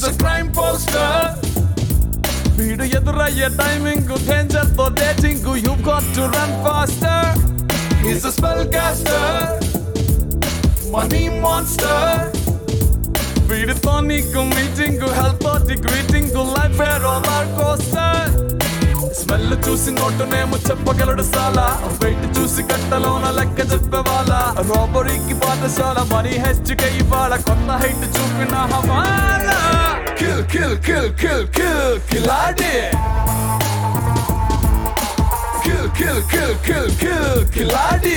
He's a crime poster. వీడు ఎదురయ్యే timing danger తో dating you got to run faster he's a spell caster money monster వీడితో నీకు meeting health తోటి greeting life a roller coaster smell చూసి నోటునేమో చెప్పగలడు సాలా వెయిట్ చూసి కట్టలోన లెక్క చెప్పేవాళ్ళ రాబరీకి పాఠశాల మనీ హెచ్చుకే ఇవాళ కొత్త హైట్ చూపిన హవాలా kill kill kill kill kill కిలాడి kill kill kill kill kill కిలాడి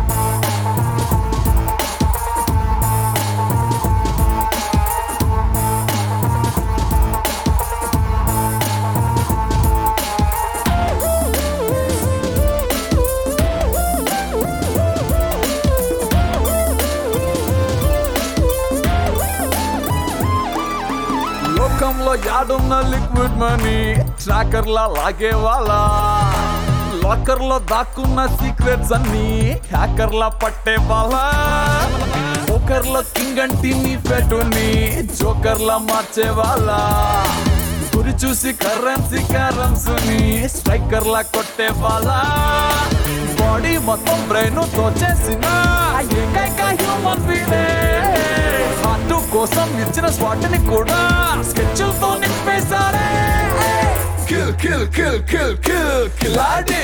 లోకంలో యాడున్న లిక్విడ్ మనీ ట్రాకర్ లా లాగే వాళ్ళ లాకర్ లో దాక్కున్న సీక్రెట్స్ అన్ని హ్యాకర్ లా పట్టే వాళ్ళ పోకర్ లో కింగ్ అంటి నీ పెట్టుని జోకర్ లా మార్చే వాళ్ళ గురి చూసి కరెన్సీ కరెన్స్ ని స్ట్రైకర్ లా కొట్టే వాళ్ళ బాడీ మొత్తం బ్రెయిన్ తోచేసిన ఏకైక హ్యూమన్ బీడే హార్ట్ కోసం ఇచ్చిన స్పాట్ ని కూడా స్కెచ్లతో నింపేశారే kill kill kill kill kill కిలాడి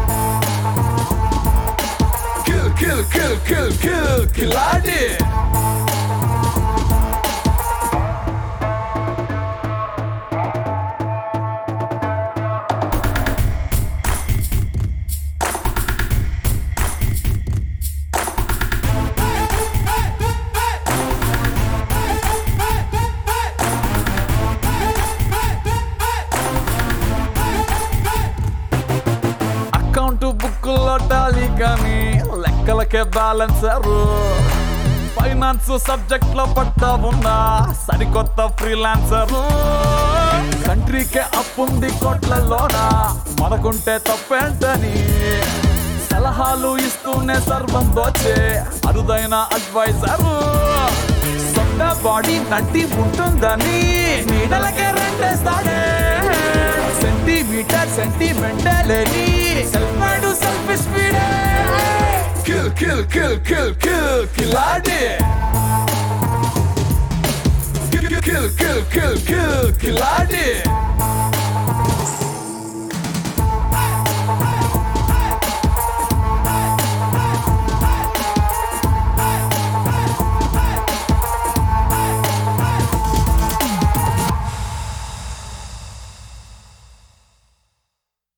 kill kill kill kill kill కిలాడి అకౌంట్ బుక్కుల్లో టాలీ కానీ లెక్కలకే బ్యాలెన్సరు ఫైనాన్స్ సబ్జెక్ట్ లో పట్టా ఉన్నా సరికొత్త ఫ్రీలాన్సర్ కంట్రీకే అప్పుంది కోట్లలోన మనకుంటే తప్పేంటని సలహాలు ఇస్తూనే సర్వం దోచే అరుదైన అడ్వైజర్ సొంత బాడీ నడ్డి ఉంటుందని నీడలకే రెండేస్తాడే సెంటీమీటర్ సెంటిమెంటలేని self mind self speed kill kill kill kill kill కిలాడి kill kill kill kill kill కిలాడి